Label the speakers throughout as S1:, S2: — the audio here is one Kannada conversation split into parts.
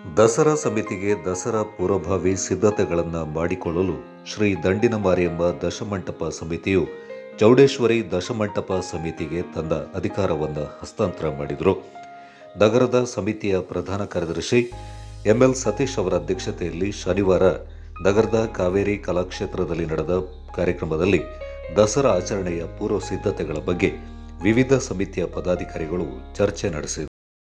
S1: ದಸರಾ ಸಮಿತಿಗೆ ದಸರಾ ಪೂರ್ವಭಾವಿ ಸಿದ್ಧತೆಗಳನ್ನು ಮಾಡಿಕೊಳ್ಳಲು ಶ್ರೀ ದಂಡಿನ ಮಾರಿಯಮ್ಮ ದಶಮಂಟಪ ಸಮಿತಿಯು ಚೌಡೇಶ್ವರಿ ದಶಮಂಟಪ ಸಮಿತಿಗೆ ತಂದ ಅಧಿಕಾರವನ್ನು ಹಸ್ತಾಂತರ ಮಾಡಿದರು ನಗರದ ಸಮಿತಿಯ ಪ್ರಧಾನ ಕಾರ್ಯದರ್ಶಿ ಎಂಎಲ್ ಸತೀಶ್ ಅವರ ಅಧ್ಯಕ್ಷತೆಯಲ್ಲಿ ಶನಿವಾರ ನಗರದ ಕಾವೇರಿ ಕಲಾಕ್ಷೇತ್ರದಲ್ಲಿ ನಡೆದ ಕಾರ್ಯಕ್ರಮದಲ್ಲಿ ದಸರಾ ಆಚರಣೆಯ ಪೂರ್ವ ಸಿದ್ಧತೆಗಳ ಬಗ್ಗೆ ವಿವಿಧ ಸಮಿತಿಯ ಪದಾಧಿಕಾರಿಗಳು ಚರ್ಚೆ ನಡೆಸಿದರು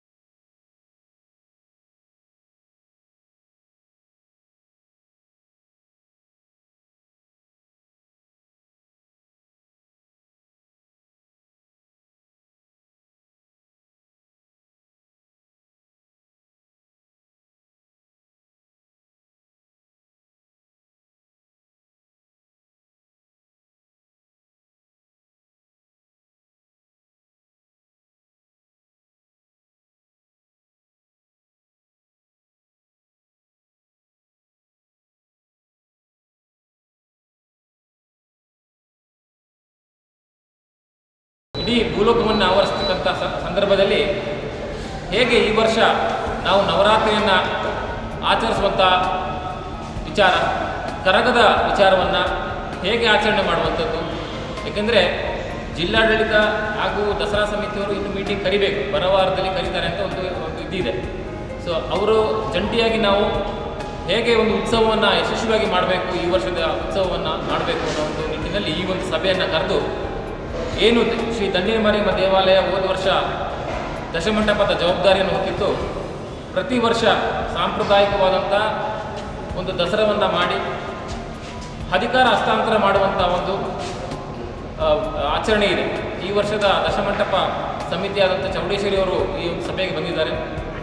S2: ಇಡೀ ಭೂಲೋಕವನ್ನು ಆವರಿಸ್ತಕ್ಕಂಥ ಸ- ಸಂದರ್ಭದಲ್ಲಿ ಹೇಗೆ ಈ ವರ್ಷ ನಾವು ನವರಾತ್ರಿಯನ್ನು ಆಚರಿಸುವಂಥ ವಿಚಾರ ಕರಗದ ವಿಚಾರವನ್ನು ಹೇಗೆ ಆಚರಣೆ ಮಾಡುವಂಥದ್ದು ಏಕೆಂದರೆ ಜಿಲ್ಲಾಡಳಿತ ಹಾಗೂ ದಸರಾ ಸಮಿತಿಯವರು ಇನ್ನು ಮೀಟಿಂಗ್ ಕರಿಬೇಕು ಬರೋ ವಾರದಲ್ಲಿ ಕರೀತಾರೆ ಅಂತ ಒಂದು ಒಂದು ಇದಿದೆ ಸೊ ಅವರು ಜಂಟಿಯಾಗಿ ನಾವು ಹೇಗೆ ಒಂದು ಉತ್ಸವವನ್ನು ಯಶಸ್ವಿಯಾಗಿ ಮಾಡಬೇಕು ಈ ವರ್ಷದ ಉತ್ಸವವನ್ನು ಮಾಡಬೇಕು ಅನ್ನೋ ಒಂದು ನಿಟ್ಟಿನಲ್ಲಿ ಈ ಒಂದು ಸಭೆಯನ್ನು ಕರೆದು ಏನು ದ- ಶ್ರೀ ದಂಡಿನಮಾರಿಯಮ್ಮ ದೇವಾಲಯ ಹೋದ ವರ್ಷ ದಶಮಂಟಪದ ಜವಾಬ್ದಾರಿಯನ್ನು ಹೊತ್ತಿತ್ತು ಪ್ರತಿ ವರ್ಷ ಸಾಂಪ್ರದಾಯಿಕವಾದಂಥ ಒಂದು ದಸರಾವನ್ನು ಮಾಡಿ ಅಧಿಕಾರ ಹಸ್ತಾಂತರ ಮಾಡುವಂಥ ಒಂದು ಆ, ಆಚರಣೆ ಇದೆ ಈ ವರ್ಷದ ದಶಮಂಟಪ ಸಮಿತಿಯಾದಂಥ ಚೌಡೇಶ್ವರಿ ಅವರು ಈ ಒಂದು ಸಭೆಗೆ ಬಂದಿದ್ದಾರೆ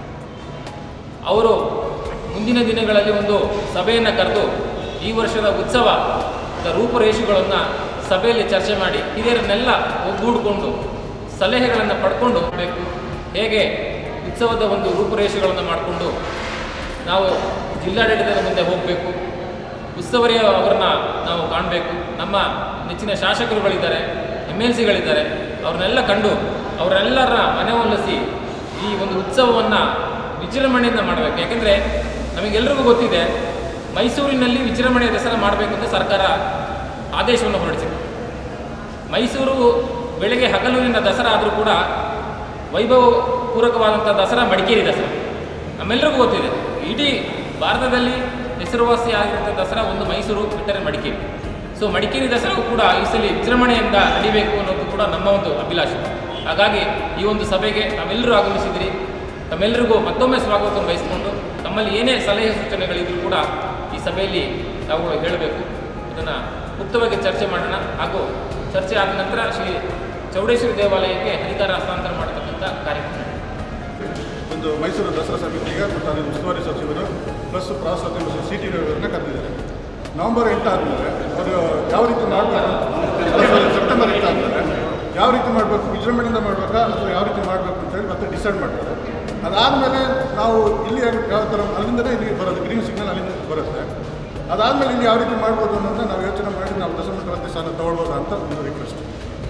S2: ಅವರು ಮುಂದಿನ ದಿನಗಳಲ್ಲಿ ಒಂದು ಸಭೆಯನ್ನು ಕರೆದು ಈ ವರ್ಷದ ಉತ್ಸವದ ರೂಪುರೇಷೆಗಳನ್ನು ಸಭೆಯಲ್ಲಿ ಚರ್ಚೆ ಮಾಡಿ ಹಿರಿಯರನ್ನೆಲ್ಲ ಒಗ್ಗೂಡಿಕೊಂಡು ಸಲಹೆಗಳನ್ನು ಪಡ್ಕೊಂಡು ಬೇಕು ಹೇಗೆ ಉತ್ಸವದ ಒಂದು ರೂಪುರೇಷೆಗಳನ್ನು ಮಾಡಿಕೊಂಡು ನಾವು ಜಿಲ್ಲಾಡಳಿತದ ಮುಂದೆ ಹೋಗಬೇಕು ಉತ್ಸವರಿ ಅವರನ್ನ ನಾವು ಕಾಣಬೇಕು ನಮ್ಮ ನೆಚ್ಚಿನ ಶಾಸಕರುಗಳಿದ್ದಾರೆ ಎಮ್ ಎಲ್ ಸಿಗಳಿದ್ದಾರೆ ಅವ್ರನ್ನೆಲ್ಲ ಕಂಡು ಅವರೆಲ್ಲರ ಮನವೊಲಿಸಿ ಈ ಒಂದು ಉತ್ಸವವನ್ನು ವಿಜೃಂಭಣೆಯಿಂದ ಮಾಡಬೇಕು ಯಾಕೆಂದರೆ ನಮಗೆಲ್ಲರಿಗೂ ಗೊತ್ತಿದೆ ಮೈಸೂರಿನಲ್ಲಿ ವಿಜೃಂಭಣೆಯ ದಸರಾ ಮಾಡಬೇಕು ಅಂತ ಸರ್ಕಾರ ಆದೇಶವನ್ನು ಹೊರಡಿಸಿದೆ ಮೈಸೂರು ಬೆಳಗ್ಗೆ ಹಗಲೂರಿನ ದಸರಾ ಆದರೂ ಕೂಡ ವೈಭವ ಪೂರಕವಾದಂಥ ದಸರಾ ಮಡಿಕೇರಿ ದಸರಾ ನಮ್ಮೆಲ್ಲರಿಗೂ ಗೊತ್ತಿದೆ ಇಡೀ ಭಾರತದಲ್ಲಿ ಹೆಸರುವಾಸಿ ಆಗಿರುವಂಥ ದಸರಾ ಒಂದು ಮೈಸೂರು ಬಿಟ್ಟರೆ ಮಡಿಕೇರಿ ಸೊ ಮಡಿಕೇರಿ ದಸರಾವು ಕೂಡ ಈ ಸಲ ವಿಜೃಂಭಣೆಯಿಂದ ನಡಿಬೇಕು ಅನ್ನೋದು ಕೂಡ ನಮ್ಮ ಒಂದು ಅಭಿಲಾಷೆ ಹಾಗಾಗಿ ಈ ಒಂದು ಸಭೆಗೆ ತಾವೆಲ್ಲರೂ ಆಗಮಿಸಿದಿರಿ ತಮ್ಮೆಲ್ಲರಿಗೂ ಮತ್ತೊಮ್ಮೆ ಸ್ವಾಗತವನ್ನು ಬಯಸಿಕೊಂಡು ತಮ್ಮಲ್ಲಿ ಏನೇ ಸಲಹೆ ಸೂಚನೆಗಳಿದ್ರೂ ಕೂಡ ಈ ಸಭೆಯಲ್ಲಿ ತಾವು ಹೇಳಬೇಕು ಇದನ್ನು ಮುಕ್ತವಾಗಿ ಚರ್ಚೆ ಮಾಡೋಣ ಹಾಗೂ ಚರ್ಚೆ ಆದ ನಂತರ ಶ್ರೀ ಚೌಡೇಶ್ವರಿ ದೇವಾಲಯಕ್ಕೆ ಅಧಿಕಾರ ಹಸ್ತಾಂತರ ಮಾಡತಕ್ಕಂಥ ಕಾರ್ಯಕ್ರಮ ನಡೆಯುತ್ತೆ.
S3: ಒಂದು ಮೈಸೂರು ದಸರಾ ಸಮಿತಿಗೆ ಮತ್ತು ಅಲ್ಲಿ ಉಸ್ತುವಾರಿ ಸಚಿವರು ಪ್ಲಸ್ ಪ್ರವಾಸೋದ್ಯಮ ಸಚಿವ ಸಿ ಟಿ ರವಿಯವರನ್ನ ಕರೆದಿದ್ದಾರೆ ನವೆಂಬರ್ ಎಂಟು ಆದಮೇಲೆ ಅವರು ಯಾವ ರೀತಿ ಮಾಡಬೇಕು ಸೆಪ್ಟೆಂಬರ್ ಎಂಟು ಆದಮೇಲೆ ಯಾವ ರೀತಿ ಮಾಡಬೇಕು ವಿಜೃಂಭಣೆಯಿಂದ ಮಾಡಬೇಕಾ ಅಥವಾ ಯಾವ ರೀತಿ ಮಾಡಬೇಕು ಅಂತೇಳಿ ಮತ್ತೆ ಡಿಸೈಡ್ ಮಾಡ್ತಾರೆ ಅದಾದಮೇಲೆ ನಾವು ಇಲ್ಲಿ ಯಾವ ಥರ ಅಲ್ಲಿಂದಲೇ ಇಲ್ಲಿಗೆ ಬರೋದು ಗ್ರೀನ್ ಸಿಗ್ನಲ್ ಅಲ್ಲಿಂದ ಬರುತ್ತೆ ಅದಾದಮೇಲೆ ಇಲ್ಲಿ ಯಾವ ರೀತಿ ಮಾಡ್ಬೋದು ಅನ್ನೋದನ್ನ ನಾವು ಯೋಚನೆ ಮಾಡಿ ನಾವು ದಶಮಂಟಪತಿ ಸ್ಥಾನ ತಗೊಳ್ಬೋದಾ ಅಂತ ಒಂದು ರಿಕ್ವೆಸ್ಟ್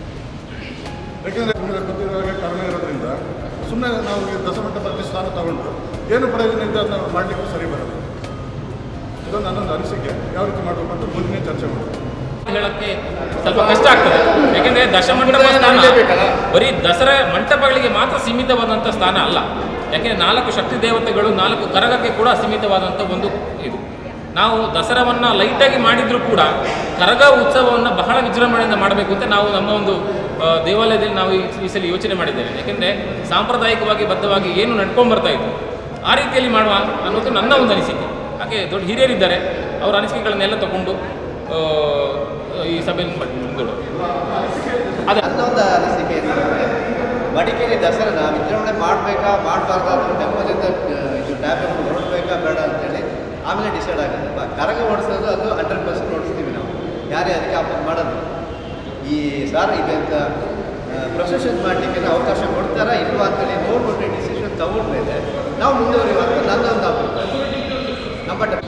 S3: ಯಾಕೆಂದರೆ ನಿಮಗೆ ಗೊತ್ತಿರೋ ಹಾಗೆ ಕಾರಣ ಇರೋದ್ರಿಂದ ಸುಮ್ಮನೆ ನಾವು ಈ ದಶಮಂಟಪತಿ ಸ್ಥಾನ ತಗೊಂಡು ಏನು ಪ್ರಯೋಜನ ಇದೆ ಅದನ್ನ ಮಾಡಲಿಕ್ಕೆ ಸರಿ ಬರೋದು ಇದೊಂದು ನನ್ನೊಂದು ಅನಿಸಿಕೆ ಯಾವ ರೀತಿ ಮಾಡಬೇಕು ಅಂತ ಮುಂದಿನ ಚರ್ಚೆ ಮಾಡೋದು
S2: ಹೇಳಕ್ಕೆ ಸ್ವಲ್ಪ ಕಷ್ಟ ಆಗ್ತದೆ ಯಾಕೆಂದ್ರೆ ದಶಮಂಟಪ ಸ್ಥಾನ ಬರೀ ದಸರಾ ಮಂಟಪಗಳಿಗೆ ಮಾತ್ರ ಸೀಮಿತವಾದಂಥ ಸ್ಥಾನ ಅಲ್ಲ ಯಾಕೆಂದ್ರೆ ನಾಲ್ಕು ಶಕ್ತಿ ದೇವತೆಗಳು ನಾಲ್ಕು ಕರಗಕ್ಕೆ ಕೂಡ ಸೀಮಿತವಾದಂಥ ಒಂದು ಇದು ನಾವು ದಸರಾವನ್ನು ಲೈಟಾಗಿ ಮಾಡಿದರೂ ಕೂಡ ಕರಗ ಉತ್ಸವವನ್ನು ಬಹಳ ವಿಜೃಂಭಣೆಯಿಂದ ಮಾಡಬೇಕು ಅಂತ ನಾವು ನಮ್ಮ ಒಂದು ಆ, ದೇವಾಲಯದಲ್ಲಿ ನಾವು ಈ ಈ ಸಲ ಯೋಚನೆ ಮಾಡಿದ್ದೇವೆ ಯಾಕೆಂದರೆ ಸಾಂಪ್ರದಾಯಿಕವಾಗಿ ಬದ್ಧವಾಗಿ ಏನು ನಡ್ಕೊಂಡು ಬರ್ತಾ ಇತ್ತು ಆ ರೀತಿಯಲ್ಲಿ ಮಾಡುವ ಅನ್ನೋದು ನನ್ನ ಒಂದು ಅನಿಸಿಕೆ ಹಾಗೆ ದೊಡ್ಡ ಹಿರಿಯರಿದ್ದಾರೆ ಅವರ ಅನಿಸಿಕೆಗಳನ್ನೆಲ್ಲ ತಗೊಂಡು ಆ, ಈ ಸಭೆಯನ್ನು ಮುಂದೂಡೋದು ಅದೇ
S4: ನನ್ನ ಒಂದು ಅನಿಸಿಕೆ ಏನಂದರೆ ಮಡಿಕೇರಿ ದಸರಾನ ವಿಜೃಂಭಣೆ ಮಾಡಬೇಕಾ ಮಾಡಬಾರ್ದಾ ಅಥವಾ ಟೆಂಪಲಿಂದ ಇದು ಟ್ಯಾಬ್ ಹೊರಡಬೇಕಾ ಬೇಡ ಅಂತೇಳಿ ಆಮೇಲೆ ಡಿಸೈಡ್ ಆಗುತ್ತೆ ಬ- ಕರಗ ಓಡಿಸೋದು ಅದು ಹಂಡ್ರೆಡ್ ಪರ್ಸೆಂಟ್ ಓಡಿಸ್ತೀವಿ ನಾವು ಯಾರೇ ಅದಕ್ಕೆ ಆಪೋಸ್ ಮಾಡೋದು ಈ ಸಾರ್ ಈಗ ಪ್ರೊಸೆಷನ್ ಮಾಡಲಿಕ್ಕೆ ಅವಕಾಶ ಕೊಡ್ತಾರಾ ಇಲ್ವಾ ಅಂತೇಳಿ ನೋಡ್ಬಿಟ್ಟು ಡಿಸಿಷನ್ ತಗೊಂಡ್ಮೇಲೆ ನಾವು ಮುಂದುವರಿಯುವ ಅಂತ ನನ್ನ ಒಂದು ಅಭಿಪ್ರಾಯ ನಮ್ಮ ಟ-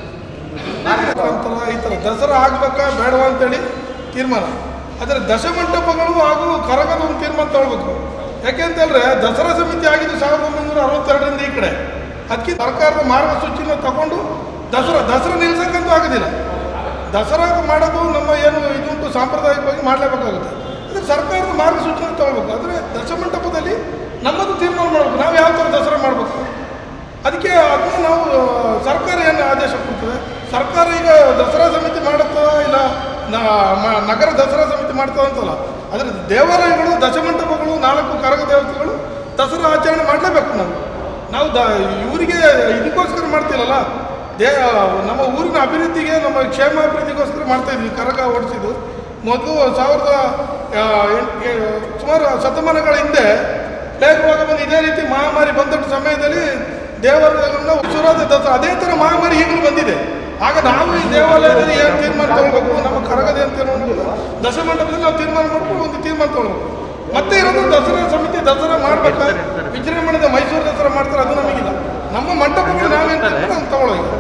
S5: ಅಂತಲ್ಲ ಈ ಥರ ದಸರಾ ಆಗ್ಬೇಕಾ ಬೇಡವಾ ಅಂತೇಳಿ ತೀರ್ಮಾನ ಆದರೆ ದಶಮಂಟಪಗಳು ಹಾಗೂ ಕರಗದ ಒಂದು ತೀರ್ಮಾನ ತಗೊಳ್ಬೇಕು ಯಾಕೆ ಅಂತಂದರೆ ದಸರಾ ಸಮಿತಿ ಆಗಿದ್ದು ಸಾವಿರದ ಒಂಬೈನೂರ ಅರವತ್ತೆರಡರಿಂದ ಈ ಕಡೆ ಅದಕ್ಕೆ ಸರ್ಕಾರದ ಮಾರ್ಗಸೂಚಿನ ತಗೊಂಡು ದಸರಾ ದಸರಾ ನಿಲ್ಸಕ್ಕಂತೂ ಆಗೋದಿಲ್ಲ ದಸರಾ ಮಾಡೋದು ನಮ್ಮ ಏನು ಇದುಂಟು ಸಾಂಪ್ರದಾಯಿಕವಾಗಿ ಮಾಡಲೇಬೇಕಾಗುತ್ತೆ ಅದಕ್ಕೆ ಸರ್ಕಾರದ ಮಾರ್ಗಸೂಚಿನ ತಗೊಳ್ಬೇಕು ಆದರೆ ದಶಮಂಟಪದಲ್ಲಿ ನಮ್ಮದು ತೀರ್ಮಾನ ಮಾಡಬೇಕು ನಾವು ಯಾವ ಥರ ದಸರಾ ಮಾಡಬೇಕು ಅದಕ್ಕೆ ಅದನ್ನ ನಾವು ಆ, ಸರ್ಕಾರ ಏನು ಆದೇಶ ಕೊಡ್ತದೆ ಸರ್ಕಾರ ಈಗ ದಸರಾ ಸಮಿತಿ ಮಾಡುತ್ತಾ ಇಲ್ಲ ನ- ಮ- ನಗರ ದಸರಾ ಸಮಿತಿ ಮಾಡ್ತದ ಅಂತಲ್ಲ ಆದರೆ ದೇವಾಲಯಗಳು ದಶಮಂಟಪಗಳು ನಾಲ್ಕು ಕರಗ ದೇವತೆಗಳು ದಸರಾ ಆಚರಣೆ ಮಾಡಲೇಬೇಕು ನಾವು ನಾವು ದ ಇವರಿಗೆ ಇದಕ್ಕೋಸ್ಕರ ಮಾಡ್ತಿಲ್ಲಲ್ಲ ದೇ ನಮ್ಮ ಊರಿನ ಅಭಿವೃದ್ಧಿಗೆ ನಮ್ಮ ಕ್ಷೇಮಾಭಿವೃದ್ಧಿಗೋಸ್ಕರ ಮಾಡ್ತಾ ಇದ್ವಿ ಕರಗ ಓಡಿಸಿದ್ದು ಮೊದಲು ಸಾವಿರದ ಆ, ಎಂಟ್- ಏ- ಸುಮಾರು ಶತಮಾನಗಳ ಹಿಂದೆ ಪ್ಲೇಗ್ ರೋಗ ಬಂದು ಇದೇ ರೀತಿ ಮಹಾಮಾರಿ ಬಂದ ಸಮಯದಲ್ಲಿ ದೇವರುಗಳನ್ನ ಉಸಿರಾದ ದಸರಾ ಅದೇ ಥರ ಮಹಾಮಾರಿ ಈಗಲೂ ಬಂದಿದೆ ಆಗ ನಾವು ಈ ದೇವಾಲಯದಲ್ಲಿ ಏನು ತೀರ್ಮಾನ ತಗೊಳ್ಬೇಕು ನಮ್ಮ ಕರಗದೆ ಅಂತ ಏನು ದಶಮಂಡಪದಲ್ಲಿ ನಾವು ತೀರ್ಮಾನ ಮಾಡ್ಕೊಂಡು ಒಂದು ತೀರ್ಮಾನ ತಗೊಳ್ಬೇಕು ಮತ್ತೆ ಇರೋದು ದಸರಾ ಸಮಿತಿ ದಸರಾ ಮಾಡ್ಬೇಕಾ ವಿಜೃಂಭಣೆದ ಮೈಸೂರು ದಸರಾ ಮಾಡ್ತಾರೆ ಅದು ನಮಗಿಲ್ಲ ನಮ್ಮ ಮಂಟಪಗಳು ನಾವೇನು ತೀರ್ಮಾನ ನಾವು ತಗೊಳ್ಳೋ ಈಗ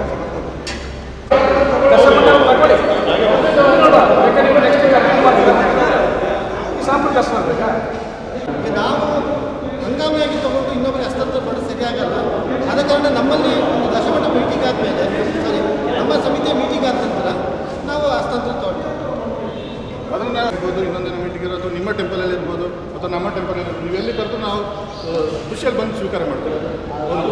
S6: ಈಗ ನಾವು ಹಂಗಾಮಿಯಾಗಿ ತಗೊಂಡು ಇನ್ನೊಬ್ಬರಿಗೆ ಹಸ್ತಾಂತರ ಮಾಡೋದು ಸರಿಯಾಗಲ್ಲ ಆದ ಕಾರಣ ನಮ್ಮಲ್ಲಿ ಒಂದು ದಶಮಠ ಮೀಟಿಂಗ್ ಆದಮೇಲೆ ಸಾರಿ ನಮ್ಮ ಸಮಿತಿಯ ಮೀಟಿಂಗ್ ಆದ ನಂತರ ನಾವು ಹಸ್ತಾಂತರ ತಗೊಳ್ತೇವೆ
S3: ಅದನ್ನ ಇರ್ಬೋದು ಇನ್ನೊಂದಿನ ಮೀಟಿಂಗ್ ಇರೋದು ನಿಮ್ಮ ಟೆಂಪಲಲ್ಲಿ ಇರ್ಬೋದು ಅಥವಾ ನಮ್ಮ ಟೆಂಪಲ್ ಇರ್ಬೋದು ನೀವೆಲ್ಲಿ ಕರೆದು ನಾವು ಆ, ಖುಷಿಯಲ್ಲಿ ಬಂದು ಸ್ವೀಕಾರ ಮಾಡ್ತೇವೆ ಒಂದು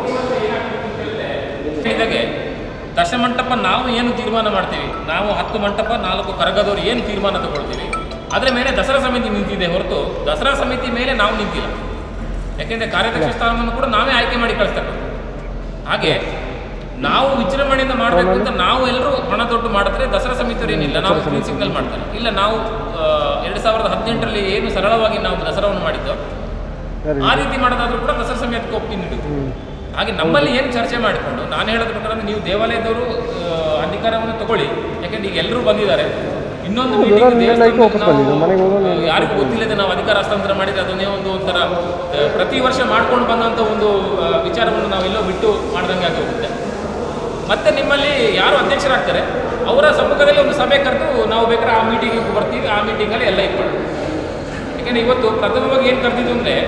S2: ಹೇಳಿದಾಗೆ ದಶಮಂಟಪ ನಾವು ಏನು ತೀರ್ಮಾನ ಮಾಡ್ತೀವಿ ನಾವು ಹತ್ತು ಮಂಟಪ ನಾಲ್ಕು ಕರಗದವರು ಏನು ತೀರ್ಮಾನ ತಗೊಳ್ತೀವಿ ಅದರ ಮೇಲೆ ದಸರಾ ಸಮಿತಿ ನಿಂತಿದೆ ಹೊರತು ದಸರಾ ಸಮಿತಿ ಮೇಲೆ ನಾವು ನಿಂತಿಲ್ಲ ಯಾಕೆಂದರೆ ಕಾರ್ಯಾಧ್ಯಕ್ಷ ಸ್ಥಾನವನ್ನು ಕೂಡ ನಾವೇ ಆಯ್ಕೆ ಮಾಡಿ ಕಳಿಸ್ತಕ್ಕಂಥ ಹಾಗೆ ನಾವು ವಿಜೃಂಭಣೆಯಿಂದ ಮಾಡಬೇಕು ಅಂತ ನಾವು ಎಲ್ಲರೂ ಹಣ ದೊಡ್ಡ ಮಾಡಿದ್ರೆ ದಸರಾ ಸಮಿತಿಯವರು ಏನಿಲ್ಲ ನಾವು ಗ್ರೀನ್ ಸಿಗ್ನಲ್ ಮಾಡ್ತಾರೆ ಇಲ್ಲ ನಾವು ಎರಡು ಸಾವಿರದ ಹದಿನೆಂಟರಲ್ಲಿ ಏನು ಸರಳವಾಗಿ ನಾವು ದಸರಾವನ್ನು ಮಾಡಿದ್ದೋ ಆ ರೀತಿ ಮಾಡೋದಾದ್ರೂ ಕೂಡ ದಸರಾ ಸಮಿತಿಗೆ ಒಪ್ಪಿಗೆ ನೀಡಿದ್ದು ಹಾಗೆ ನಮ್ಮಲ್ಲಿ ಏನು ಚರ್ಚೆ ಮಾಡಿಕೊಂಡು ನಾನು ಹೇಳೋದ್ರ ಪ್ರಕಾರ ನೀವು ದೇವಾಲಯದವರು ಆ, ಅಧಿಕಾರವನ್ನು ತಗೊಳ್ಳಿ ಯಾಕೆಂದ್ರೆ ಈಗ ಎಲ್ಲರೂ ಬಂದಿದ್ದಾರೆ ಇನ್ನೊಂದು meeting ದೇವಸ್ಥಾನದಲ್ಲಿ ನಾವು, ಆ, ಯಾರಿಗೂ ಗೊತ್ತಿಲ್ಲದೆ ನಾವು ಅಧಿಕಾರ ಹಸ್ತಾಂತರ ಮಾಡಿದ್ರೆ ಅದನ್ನೇ ಒಂದು ಒಂಥರ ಆ, ಪ್ರತಿ ವರ್ಷ ಮಾಡ್ಕೊಂಡು ಬಂದಂಥ ಒಂದು ಆ, ವಿಚಾರವನ್ನು ನಾವೆಲ್ಲೋ ಬಿಟ್ಟು ಮಾಡ್ದಂಗೆ ಆಗಿ ಹೋಗುತ್ತೆ ಮತ್ತೆ ನಿಮ್ಮಲ್ಲಿ ಯಾರು ಅಧ್ಯಕ್ಷರಾಗ್ತಾರೆ ಅವರ ಸಮ್ಮುಖದಲ್ಲಿ ಒಂದು ಸಭೆ ಕರೆದು ನಾವು ಬೇಕಾದ್ರೆ ಆ ಮೀಟಿಂಗಿಗೆ ಬರ್ತೀವಿ ಆ ಮೀಟಿಂಗಲ್ಲಿ ಎಲ್ಲ ಇದು ಮಾಡೋದು ಯಾಕೆಂದರೆ ಇವತ್ತು ಪ್ರಥಮವಾಗಿ ಏನು ಕರೆದಿದ್ದು ಅಂದರೆ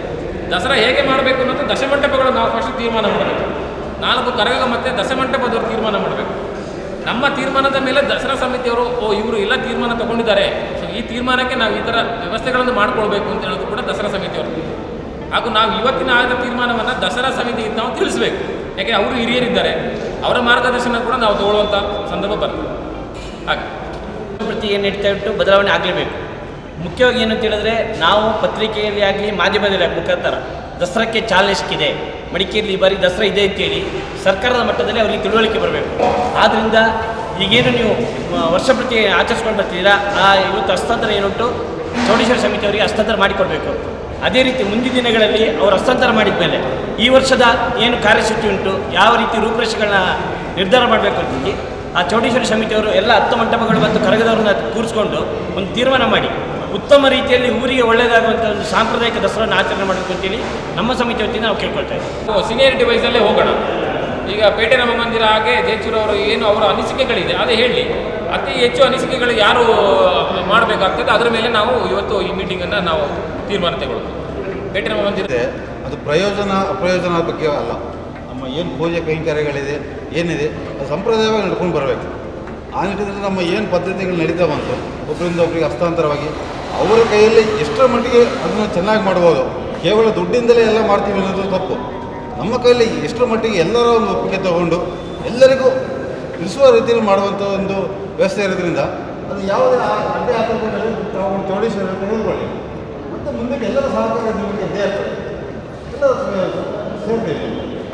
S2: ದಸರಾ ಹೇಗೆ ಮಾಡಬೇಕು ಅನ್ನೋದು ದಶಮಂಟಪಗಳು ನಾವು ಫಸ್ಟ್ ತೀರ್ಮಾನ ಮಾಡಬೇಕು ನಾಲ್ಕು ಕರಗ ಮತ್ತು ದಶಮಂಟಪದವರು ತೀರ್ಮಾನ ಮಾಡಬೇಕು ನಮ್ಮ ತೀರ್ಮಾನದ ಮೇಲೆ ದಸರಾ ಸಮಿತಿಯವರು ಓ ಇವರು ಎಲ್ಲ ತೀರ್ಮಾನ ತಗೊಂಡಿದ್ದಾರೆ ಸೊ ಈ ತೀರ್ಮಾನಕ್ಕೆ ನಾವು ಈ ಥರ ವ್ಯವಸ್ಥೆಗಳನ್ನು ಮಾಡ್ಕೊಳ್ಬೇಕು ಅಂತ ಹೇಳೋದು ಕೂಡ ದಸರಾ ಸಮಿತಿಯವರು ಹಾಗೂ ನಾವು ಇವತ್ತಿನ ಆದ ತೀರ್ಮಾನವನ್ನು ದಸರಾ ಸಮಿತಿಗೆ ನಾವು ತಿಳಿಸ್ಬೇಕು ಯಾಕೆ ಅವರು ಹಿರಿಯರಿದ್ದಾರೆ ಅವರ ಮಾರ್ಗದರ್ಶನ ಕೂಡ ನಾವು ತಗೊಳ್ಳುವಂಥ ಸಂದರ್ಭ ಬರ್ತದೆ ಹಾಗೆ
S7: ಪ್ರತಿ ಏನು ನಡೀತಾ ಉಂಟು ಬದಲಾವಣೆ ಆಗಲೇಬೇಕು ಮುಖ್ಯವಾಗಿ ಏನು ಅಂತ ಹೇಳಿದ್ರೆ ನಾವು ಪತ್ರಿಕೆಯಲ್ಲಿ ಆಗಲಿ ಮಾಧ್ಯಮದಲ್ಲಿ ಆಗ್ಲಿ ಮುಖಾಂತರ ದಸರಾಕ್ಕೆ ಚಾಲನೆ ಸಿಕ್ಕಿದೆ ಮಡಿಕೇರಿಯಲ್ಲಿ ಈ ಬಾರಿ ದಸರಾ ಇದೆ ಅಂತೇಳಿ ಸರ್ಕಾರದ ಮಟ್ಟದಲ್ಲಿ ಅವರಿಗೆ ತಿಳುವಳಿಕೆ ಬರಬೇಕು ಆದ್ದರಿಂದ ಈಗೇನು ನೀವು ಆ, ವರ್ಷ ಪ್ರತಿ ಆಚರಿಸ್ಕೊಂಡು ಬರ್ತಿದ್ದೀರಾ ಆ ಇವತ್ತು ಹಸ್ತಾಂತರ ಏನುಂಟು ಚೌಡೇಶ್ವರ ಸಮಿತಿಯವರಿಗೆ ಹಸ್ತಾಂತರ ಮಾಡಿಕೊಡ್ಬೇಕು ಅದೇ ರೀತಿ ಮುಂದಿನ ದಿನಗಳಲ್ಲಿ ಅವರು ಹಸ್ತಾಂತರ ಮಾಡಿದ ಮೇಲೆ ಈ ವರ್ಷದ ಏನು ಕಾರ್ಯಸೂಚಿ ಉಂಟು ಯಾವ ರೀತಿ ರೂಪುರೇಷೆಗಳನ್ನ ನಿರ್ಧಾರ ಮಾಡಬೇಕು ಅಂತೇಳಿ ಆ ಚೌಡೇಶ್ವರಿ ಸಮಿತಿಯವರು ಎಲ್ಲ ಹತ್ತು ಮಂಟಪಗಳು ಮತ್ತು ಕರಗದವ್ರನ್ನ ಕೂರಿಸ್ಕೊಂಡು ಒಂದು ತೀರ್ಮಾನ ಮಾಡಿ ಉತ್ತಮ ರೀತಿಯಲ್ಲಿ ಊರಿಗೆ ಒಳ್ಳೆಯದಾಗುವಂಥ ಒಂದು ಸಾಂಪ್ರದಾಯಿಕ ದಸರಾವನ್ನು ಆಚರಣೆ ಮಾಡಬೇಕು ಅಂತೇಳಿ ನಮ್ಮ ಸಮಿತಿ ವತಿಯಿಂದ ನಾವು ಕೇಳ್ಕೊಳ್ತಾ ಇದ್ದೀವಿ
S2: ಸೀನಿಯರಿಟಿ ವೈಸಲ್ಲೇ ಹೋಗೋಣ ಈಗ ಪೇಟೆ ರಾಮ ಮಂದಿರ ಹಾಗೆ ಜೇಚೂರು ಅವರು ಏನು ಅವರ ಅನಿಸಿಕೆಗಳಿದೆ ಅದೇ ಹೇಳಿ ಅತಿ ಹೆಚ್ಚು ಅನಿಸಿಕೆಗಳು ಯಾರು ಮಾಡಬೇಕಾಗ್ತದೆ ಅದರ ಮೇಲೆ ನಾವು ಇವತ್ತು ಈ ಮೀಟಿಂಗನ್ನು ನಾವು ತೀರ್ಮಾನ ತಗೊಳ್ಳೋದು ಪೇಟೆ ರಾಮ ಮಂದಿರ
S8: ಇದೆ ಅದು ಪ್ರಯೋಜನ ಅಪ್ರಯೋಜನ ಬಗ್ಗೆ ಅಲ್ಲ ನಮ್ಮ ಏನು ಪೂಜೆ ಕೈಂಕರ್ಯಗಳಿದೆ ಏನಿದೆ ಅದು ಸಂಪ್ರದಾಯವಾಗಿ ನಡ್ಕೊಂಡು ಬರಬೇಕು ಆ ನಿಟ್ಟಿನಲ್ಲಿ ನಮ್ಮ ಏನು ಪದ್ಧತಿಗಳು ನಡೀತಾ ಬಂತು ಒಬ್ಬರಿಂದ ಒಬ್ಬರಿಗೆ ಹಸ್ತಾಂತರವಾಗಿ ಅವರ ಕೈಯಲ್ಲಿ ಎಷ್ಟರ ಮಟ್ಟಿಗೆ ಅದನ್ನು ಚೆನ್ನಾಗಿ ಮಾಡ್ಬೋದು ಕೇವಲ ದುಡ್ಡಿಂದಲೇ ಎಲ್ಲ ಮಾಡ್ತೀವಿ ಅನ್ನೋದು ತಪ್ಪು ನಮ್ಮ ಕೈಯಲ್ಲಿ ಎಷ್ಟರ ಮಟ್ಟಿಗೆ ಎಲ್ಲರ ಒಂದು ಒಪ್ಪಿಗೆ ತಗೊಂಡು ಎಲ್ಲರಿಗೂ ತಿಳಿಸುವ ರೀತಿಯಲ್ಲಿ ಮಾಡುವಂಥ ಒಂದು ವ್ಯವಸ್ಥೆ ಇರೋದ್ರಿಂದ ಅದು ಯಾವುದೇ ಆ- ಅಡ್ಡಿ ಆತಂಕದಲ್ಲಿ ನಾವು ಒಂದು ಚೌಡೇಶ್ವರ ತೆಗೆದುಕೊಳ್ಳಿ ಮತ್ತು ಮುಂದಕ್ಕೆ ಎಲ್ಲರ ಸಹಕಾರ ನಿಮಗೆ ಇದ್ದೇ ಇರ್ತದೆ ಎಲ್ಲ ಸೇರ್ತೀವಿ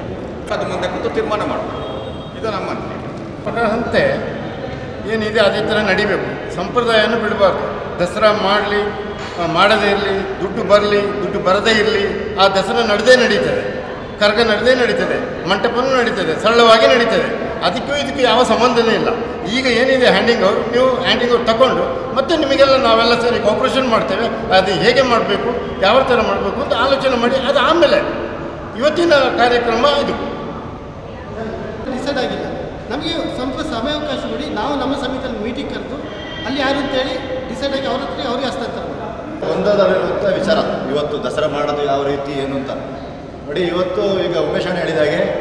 S3: ಅದು ಮುಂದೆ ಕೂತು ತೀರ್ಮಾನ ಮಾಡಬೇಕು ಇದು ನಮ್ಮ ಪ್ರಕಾರದಂತೆ ಏನಿದೆ ಅದೇ ಥರ ನಡಿಬೇಕು ಸಂಪ್ರದಾಯನ ಬಿಡಬಾರ್ದು ದಸರಾ ಮಾಡಲಿ ಮಾಡದೇ ಇರಲಿ ದುಡ್ಡು ಬರಲಿ ದುಡ್ಡು ಬರದೇ ಇರಲಿ ಆ ದಸರಾ ನಡೆದೇ ನಡೀತದೆ ಕರ್ಗ ನಡೆದೇ ನಡೀತದೆ ಮಂಟಪನೂ ನಡೀತದೆ ಸರಳವಾಗಿ ನಡೀತದೆ ಅದಕ್ಕೂ ಇದಕ್ಕೂ ಯಾವ ಸಂಬಂಧನೇ ಇಲ್ಲ ಈಗ ಏನಿದೆ ಹ್ಯಾಂಡಿಂಗ್ ಓವರ್ ನೀವು ಹ್ಯಾಂಡಿಂಗ್ ಓವರ್ ತಗೊಂಡು ಮತ್ತೆ ನಿಮಗೆಲ್ಲ ನಾವೆಲ್ಲ ಸೇರಿ ಕೋಪ್ರೇಷನ್ ಮಾಡ್ತೇವೆ ಅದು ಹೇಗೆ ಮಾಡಬೇಕು ಯಾವ ಥರ ಮಾಡಬೇಕು ಅಂತ ಆಲೋಚನೆ ಮಾಡಿ ಅದು ಆಮೇಲೆ ಇವತ್ತಿನ ಕಾರ್ಯಕ್ರಮ ಇದು
S6: ಡಿಸೈಡ್ ಆಗಿಲ್ಲ ನಮಗೆ ಸ್ವಲ್ಪ ಸಮಯಾವಕಾಶ ಕೊಡಿ ನಾವು ನಮ್ಮ ಸಮಿತಿಯಲ್ಲಿ ಮೀಟಿಂಗ್ ಕರೆದು ಅಲ್ಲಿ ಯಾರು ಅಂತೇಳಿ ಡಿಸೈಡ್ ಆಗಿ ಅವ್ರ ಹತ್ರ ಅವ್ರಿಗೆ ಹಸ್ತಾಂತರ ಮಾಡಿ
S4: ಒಂದಾದಲ್ಲಿರುವಂಥ ವಿಚಾರ ಇವತ್ತು ದಸರಾ ಮಾಡೋದು ಯಾವ ರೀತಿ ಏನು ಅಂತ ನೋಡಿ ಇವತ್ತು ಈಗ ಉಮೇಶ್ ಅಣ್ಣ ಹೇಳಿದಾಗೆ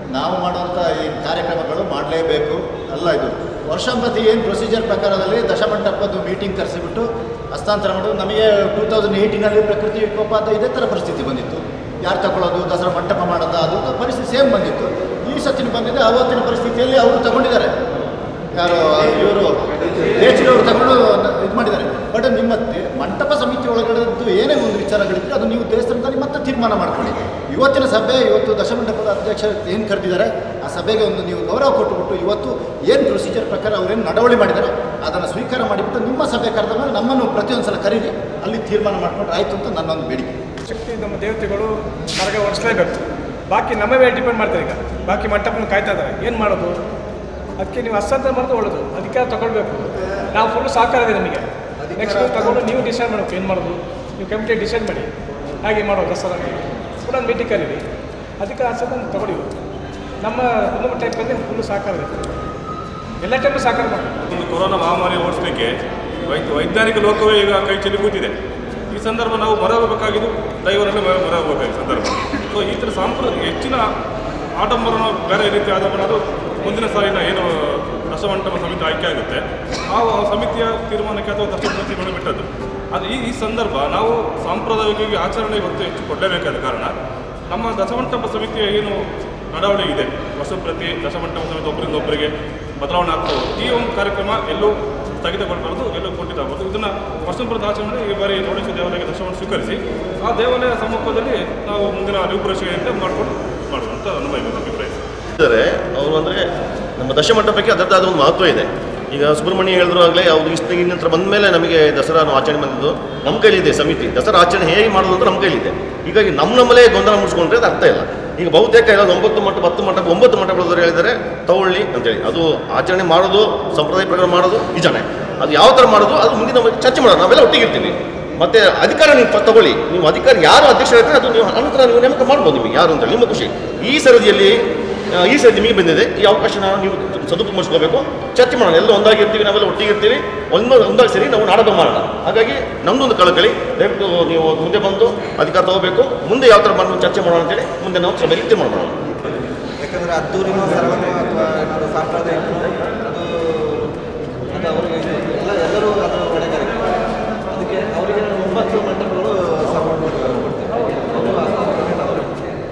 S6: ನಾವು ಮಾಡುವಂಥ ಈ ಕಾರ್ಯಕ್ರಮಗಳು ಮಾಡಲೇಬೇಕು ಅಲ್ಲ ಇದು ವರ್ಷಂಪ್ರತಿ ಏನು ಪ್ರೊಸೀಜರ್ ಪ್ರಕಾರದಲ್ಲಿ ದಶಮಂಟಪದ್ದು ಮೀಟಿಂಗ್ ಕರೆಸಿಬಿಟ್ಟು ಹಸ್ತಾಂತರ ಮಾಡೋದು ನಮಗೆ ಟೂ ತೌಸಂಡ್ ಏಯ್ಟೀನಲ್ಲಿ ಪ್ರಕೃತಿ ವಿಕೋಪ ಅದು ಇದೇ ಥರ ಪರಿಸ್ಥಿತಿ ಬಂದಿತ್ತು ಯಾರು ತಗೊಳ್ಳೋದು ದಸರಾ ಮಂಟಪ ಮಾಡೋದು ಅದು ಇದು ಪರಿಸ್ಥಿತಿ ಸೇಮ್ ಬಂದಿತ್ತು ಈ ಸತ್ತಿನ ಬಂದಿದೆ ಅವತ್ತಿನ ಪರಿಸ್ಥಿತಿಯಲ್ಲಿ ಅವರು ತಗೊಂಡಿದ್ದಾರೆ ಯಾರು ಇವರು ಅವರು ತಗೊಂಡು ಇದು ಮಾಡಿದ್ದಾರೆ ಬಟ್ ನಿಮ್ಮ ದೇ- ಮಂಟಪ ಸಮಿತಿ ಒಳಗಡೆದ್ದು ಏನೇ ಒಂದು ವಿಚಾರಗಳಿದ್ರೆ ಅದು ನೀವು ದೇವಸ್ಥಾನದಲ್ಲಿ ಮತ್ತೆ ತೀರ್ಮಾನ ಮಾಡ್ಕೊಳ್ಳಿ ಇವತ್ತಿನ ಸಭೆ ಇವತ್ತು ದಶಮಂಟಪದ ಅಧ್ಯಕ್ಷ ಏನು ಕರೆದಿದ್ದಾರೆ ಆ ಸಭೆಗೆ ಒಂದು ನೀವು ಗೌರವ ಕೊಟ್ಟುಬಿಟ್ಟು ಇವತ್ತು ಏನು ಪ್ರೊಸೀಜರ್ ಪ್ರಕಾರ ಅವ್ರೇನು ನಡವಳಿ ಮಾಡಿದ್ದಾರೆ ಅದನ್ನು ಸ್ವೀಕಾರ ಮಾಡಿಬಿಟ್ಟು ನಿಮ್ಮ ಸಭೆ ಕರೆದ ಮೇಲೆ ನಮ್ಮನ್ನು ಪ್ರತಿಯೊಂದು ಸಲ ಕರೀರಿ ಅಲ್ಲಿ ತೀರ್ಮಾನ ಮಾಡ್ಕೊಂಡ್ರೆ ಆಯಿತು ಅಂತ ನನ್ನೊಂದು ಬೇಡಿಕೆ
S9: ಶಕ್ತಿ ನಮ್ಮ ದೇವತೆಗಳು ಕರಗ ಹೊರಿಸಲೇಬೇಕು ಬಾಕಿ ನಮ್ಮ ಮೇಲೆ ಡಿಪೆಂಡ್ ಮಾಡ್ತಾರೆ ಈಗ ಬಾಕಿ ಮಂಟಪನ ಕಾಯ್ತಾ ಇದ್ದಾರೆ ಏನು ಮಾಡೋದು ಅದಕ್ಕೆ ನೀವು ಹಸ್ತಾಂತರ ಮಾಡೋದು ಒಳ್ಳೇದು ಅಧಿಕಾರ ತಗೊಳ್ಬೇಕು ನಾವು ಫುಲ್ ಸಹಕಾರ ಇದೆ ನಮಗೆ ನೆಕ್ಸ್ಟ್ ತಗೊಂಡು ನೀವು ಡಿಸೈಡ್ ಮಾಡಬೇಕು ಏನು ಮಾಡೋದು ನೀವು ಕಮಿಟಿ ಡಿಸೈಡ್ ಮಾಡಿ ಹಾಗೆ ಮಾಡೋದು ದಸರಾ ಕೂಡ ಮೀಟಿಂಗ್ ಕರೀರಿ ಅಧಿಕಾರ ಹಸ್ತಾಂತರ ತಗೊಳ್ಳಿ ನಮ್ಮ ಕುಟುಂಬ ಟೈಪ್ ಬಂದರೆ ಫುಲ್ಲು ಸಹಕಾರ ಇದೆ ಎಲ್ಲ ಟೈಮು ಸಹಕಾರ ಮಾಡಿ
S10: ಒಂದು ಕೊರೋನಾ ಮಹಾಮಾರಿ ಓಡಿಸಲಿಕ್ಕೆ ವೈದ್ಯ ವೈಜ್ಞಾನಿಕ ಲೋಕವೇ ಈಗ ಕೈ ಚೆಲ್ಲಿ ಕೂತಿದೆ ಈ ಸಂದರ್ಭ ನಾವು ಮೊರೆ ಹೋಗಬೇಕಾಗಿದ್ದು ದೈವರಲ್ಲೇ ಮೊರೆ ಮೊರೆ ಹೋಗಬೇಕು ಈ ಸಂದರ್ಭ ಸೊ ಈ ಥರ ಸಾಂಪ್ರದಾಯಿಕ ಹೆಚ್ಚಿನ ಆಡಂಬರನ ಬೇರೆ ರೀತಿ ಆಡಂಬರ ಅದು ಮುಂದಿನ ಸಾಲಿನ ಏನು ದಶಮಂಟಪ ಸಮಿತಿ ಆಯ್ಕೆ ಆಗುತ್ತೆ ಆ ಸಮಿತಿಯ ತೀರ್ಮಾನಕ್ಕೆ ಅಥವಾ ದಶಮಂಟಪಗಳು ಬಿಟ್ಟದ್ದು ಅದು ಈ ಈ ಸಂದರ್ಭ ನಾವು ಸಾಂಪ್ರದಾಯಿಕವಾಗಿ ಆಚರಣೆಗೆ ಹೊತ್ತು ಹೆಚ್ಚು ಕೊಡಲೇಬೇಕಾದ ಕಾರಣ ನಮ್ಮ ದಶಮಂಟಪ ಸಮಿತಿಯ ಏನು ನಡವಳಿ ಇದೆ ವರ್ಷ ಪ್ರತಿ ದಶಮಂಟಪ ಸಮಿತಿ ಒಬ್ಬರಿಂದ ಒಬ್ಬರಿಗೆ ಬದಲಾವಣೆ ಆಗ್ತಾ ಹೋಗುತ್ತೆ ಈ ಒಂದು ಕಾರ್ಯಕ್ರಮ ಎಲ್ಲೂ ಸ್ಥಗಿತಗೊಳ್ಬಾರ್ದು ಎಲ್ಲೂ ಕೊಟ್ಟಿದ್ದಾಗಬಾರ್ದು ಇದನ್ನು ವರ್ಷಂಪ್ರದ ಆಚರಣೆ ಈ ಬಾರಿ ಚೌಡೇಶ್ವರ ದೇವಾಲಯಕ್ಕೆ ದರ್ಶನವನ್ನು ಸ್ವೀಕರಿಸಿ ಆ ದೇವಾಲಯ ಸಮ್ಮುಖದಲ್ಲಿ ನಾವು ಮುಂದಿನ ರೂಪುರೇಷೆಯಂತೆ ಮಾಡಿಕೊಂಡು ಮಾಡುವಂಥ ನಮ್ಮ ಇದು ಅಭಿಪ್ರಾಯ
S11: ಇದ್ದಾರೆ ಅವರು ಅಂದರೆ ನಮ್ಮ ದಶಮಂಟಪಕ್ಕೆ ಅದರದ್ದಾದ ಒಂದು ಮಹತ್ವ ಇದೆ ಈಗ ಸುಬ್ರಹ್ಮಣ್ಯ ಹೇಳಿದ್ರು ಆಗಲೇ ಅವ್ರು ಇಷ್ಟು ಇನ್ನಂತರ ಬಂದ ಮೇಲೆ ನಮಗೆ ದಸರಾ ಆಚರಣೆ ಬಂದಿದ್ದು ನಮ್ಮ ಕೈಲಿದೆ ಸಮಿತಿ ದಸರಾ ಆಚರಣೆ ಹೇಗೆ ಮಾಡೋದು ಅಂತ ನಮ್ಮ ಕೈಲಿದೆ ಹೀಗಾಗಿ ನಮ್ಮ ನಮ್ಮಲ್ಲೇ ಗೊಂದಲ ಮುಡಿಸ್ಕೊಂಡ್ರೆ ಅದು ಅರ್ಥ ಇಲ್ಲ ಈಗ ಬಹುತೇಕ ಇರೋದು ಒಂಬತ್ತು ಮಂಟಪ ಹತ್ತು ಮಂಟಪ ಒಂಬತ್ತು ಮಂಟಪದವರು ಹೇಳಿದ್ದಾರೆ ತಗೊಳ್ಳಿ ಅಂತೇಳಿ ಅದು ಆಚರಣೆ ಮಾಡೋದು ಸಂಪ್ರದಾಯ ಪ್ರಕಾರ ಮಾಡೋದು ನಿಜನೇ ಅದು ಯಾವ ಥರ ಮಾಡೋದು ಅದು ಮುಂದಿನ ನಮಗೆ ಚರ್ಚೆ ಮಾಡೋಣ ನಾವೆಲ್ಲ ಒಟ್ಟಿಗೆ ಇರ್ತೀವಿ ಮತ್ತೆ ಅಧಿಕಾರ ನೀವು ತ- ತಗೊಳ್ಳಿ ನೀವು ಅಧಿಕಾರ ಯಾರು ಅಧ್ಯಕ್ಷ ಇರ್ತಾರೆ ಅದು ನೀವು ಅನಂತರ ನೀವು ನೇಮಕ ಮಾಡ್ಬೋದು ನಿಮಗೆ ಯಾರು ಅಂತೇಳಿ ನಿಮ್ಮ ಖುಷಿ ಈ ಸರದಿಯಲ್ಲಿ ಆ, ಈ ಸರದಿ ನಿಮಗೆ ಬಂದಿದೆ ಈ ಅವಕಾಶನ ನೀವು ಸದುಪಯೋಗಿಸ್ಕೋಬೇಕು ಚರ್ಚೆ ಮಾಡೋಣ ಎಲ್ಲ ಒಂದಾಗಿರ್ತೀವಿ ನಾವೆಲ್ಲ ಒಟ್ಟಿಗೆ ಇರ್ತೀವಿ ಒಂದು ಒಂದಾಗಿ ಸೇರಿ ನಾವು ನಾಡಕ ಮಾಡೋಣ ಹಾಗಾಗಿ ನಮ್ಮದೊಂದು ಕಳಕಳಿ ದಯವಿಟ್ಟು ನೀವು ಮುಂದೆ ಬಂದು ಅಧಿಕಾರ ತಗೋಬೇಕು ಮುಂದೆ ಯಾವ ಥರ ಮಾಡಿ ಚರ್ಚೆ ಮಾಡೋಣ ಅಂತೇಳಿ ಮುಂದೆ ನಾವು ಸಭೆಯಲ್ಲಿ ತೀರ್ಮಾನ ಮಾಡೋಣ
S4: ಯಾಕಂದರೆ ಅದ್ದೂರಿನೋ ಸರಳನೋ ಅಥವಾ ಏನಾದರೂ ಸಾಂಪ್ರದಾಯಿಕನೋ ಅದು ಅದು ಅವರಿಗೆ ಇದು ಎಲ್ಲ ಎಲ್ಲರೂ ಅದರ ಹೊಣೆಗಾರಿಕೆ ಅದಕ್ಕೆ ಅವರಿಗೆ ನಾನು ಒಂಬತ್ತು ಮಂಟಪಗಳು ಸಪೋರ್ಟ್ ಕೊಡ್ತೇವೆ ಅವರು ಹಸ್ತಾಂತರ ಅವರು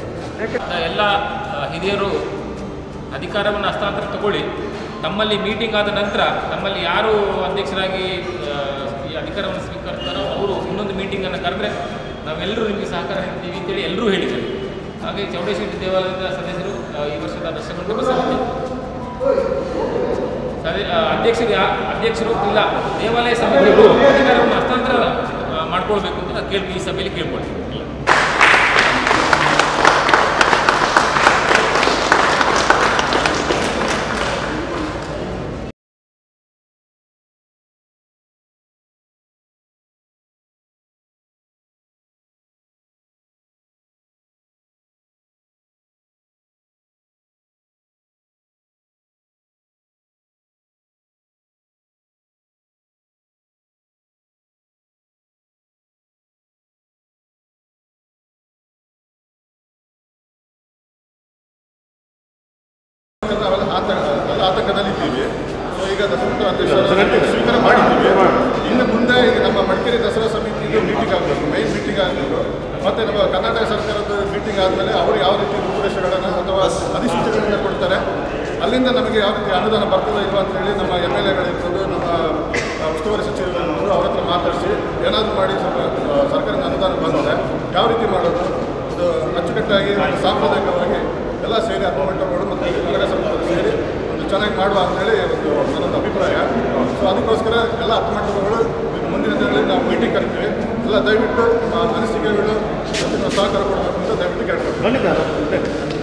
S2: ಎಲ್ಲ ಆ, ಹಿರಿಯರು ಅಧಿಕಾರವನ್ನು ಹಸ್ತಾಂತರ ತಗೊಳ್ಳಿ ತಮ್ಮಲ್ಲಿ ಮೀಟಿಂಗ್ ಆದ ನಂತರ ನಮ್ಮಲ್ಲಿ ಯಾರು ಅಧ್ಯಕ್ಷರಾಗಿ ಆ, ಈ ಅಧಿಕಾರವನ್ನು ಸ್ವೀಕರಿಸ್ತಾರೋ ಅವರು ಇನ್ನೊಂದು ಮೀಟಿಂಗನ್ನು ಕರೆದ್ರೆ ನಾವೆಲ್ಲರೂ ನಿಮಗೆ ಸಹಕಾರ ನೀಡ್ತೀವಿ ಅಂತೇಳಿ ಎಲ್ಲರೂ ಹೇಳಿದರು ಹಾಗೆ ಚೌಡೇಶ್ವರಿ ದೇವಾಲಯದ ಸದಸ್ಯರು ಆ, ಈ ವರ್ಷದ ದರ್ಶಕರು ಸಮಿತಿ ಸದ ಆ, ಅಧ್ಯಕ್ಷರು ಯಾ ಅಧ್ಯಕ್ಷರು ಇಲ್ಲ ದೇವಾಲಯ ಸಮಿತಿಗಳು ಅಧಿಕಾರವನ್ನು ಹಸ್ತಾಂತರ ಆ, ಮಾಡ್ಕೊಳ್ಬೇಕು ಅಂತ ನಾನು ಕೇಳಿ ಈ ಸಭೆಯಲ್ಲಿ ಕೇಳ್ಕೊಳ್ತೀನಿ
S3: ನಾವೆಲ್ಲ ಆತಂಕ ಎಲ್ಲ ಆತಂಕದಲ್ಲಿದ್ದೀವಿ ಸೊ ಈಗ ದಸರಾ ಅಧ್ಯಕ್ಷರ ಸ್ವೀಕಾರ ಮಾಡಿದ್ದೀವಿ ಇನ್ನು ಮುಂದೆ ಈಗ ನಮ್ಮ ಮಡಿಕೇರಿ ದಸರಾ ಸಮಿತಿದು ಮೀಟಿಂಗ್ ಆಗಬೇಕು ಮೈನ್ ಮೀಟಿಂಗ್ ಆಗಬೇಕು ಮತ್ತು ನಮ್ಮ ಕರ್ನಾಟಕ ಸರ್ಕಾರದ ಮೀಟಿಂಗ್ ಆದಮೇಲೆ ಅವರು ಯಾವ ರೀತಿ ರೂಪುರೇಷೆಗಳನ್ನು ಅಥವಾ ಅಧಿಸೂಚನೆಗಳನ್ನು ಕೊಡ್ತಾರೆ ಅಲ್ಲಿಂದ ನಮಗೆ ಯಾವ ರೀತಿ ಅನುದಾನ ಬರ್ತದೆ ಇಲ್ವಾ ಅಂತೇಳಿ ನಮ್ಮ ಎಮ್ ಎಲ್ ಎಗಳಿರ್ಬೋದು ನಮ್ಮ ಆ, ಉಸ್ತುವಾರಿ ಸಚಿವರಿರ್ಬೋದು ಅವ್ರ ಹತ್ರ ಮಾತಾಡಿಸಿ ಏನಾದರೂ ಮಾಡಿ ಸ್ವಲ್ಪ ಆ, ಸರ್ಕಾರದ ಅನುದಾನ ಬಂದರೆ ಯಾವ ರೀತಿ ಮಾಡೋದು ಅದು ಅಚ್ಚುಕಟ್ಟಾಗಿ ಒಂದು ಸಾಂಪ್ರದಾಯಿಕವಾಗಿ ಎಲ್ಲ ಸೇರಿ ಹತ್ತು ಮಂಟಪಗಳು ಮತ್ತು ಕನ್ನಡ ಸಂಸ್ಥೆಗಳು ಸೇರಿ ಒಂದು ಚೆನ್ನಾಗಿ ಮಾಡುವ ಅಂತೇಳಿ ಒಂದು ನನ್ನೊಂದು ಅಭಿಪ್ರಾಯ ಸೊ ಅದಕ್ಕೋಸ್ಕರ ಎಲ್ಲ ಹತ್ತು ಮಂಟಪಗಳು ಇನ್ನು ಮುಂದಿನ ದಿನಗಳಲ್ಲಿ ನಾವು ಮೀಟಿಂಗ್ ಕರಿತೀವಿ ಎಲ್ಲ ದಯವಿಟ್ಟು ಆ, ಅನಿಸಿಕೆಗಳು ಮತ್ತು ಸಹಕಾರ ಕೊಡಬೇಕು ಅಂತ ದಯವಿಟ್ಟು ಕೇಳ್ಕೊಳ್ತೀನಿ
S11: ಖಂಡಿತ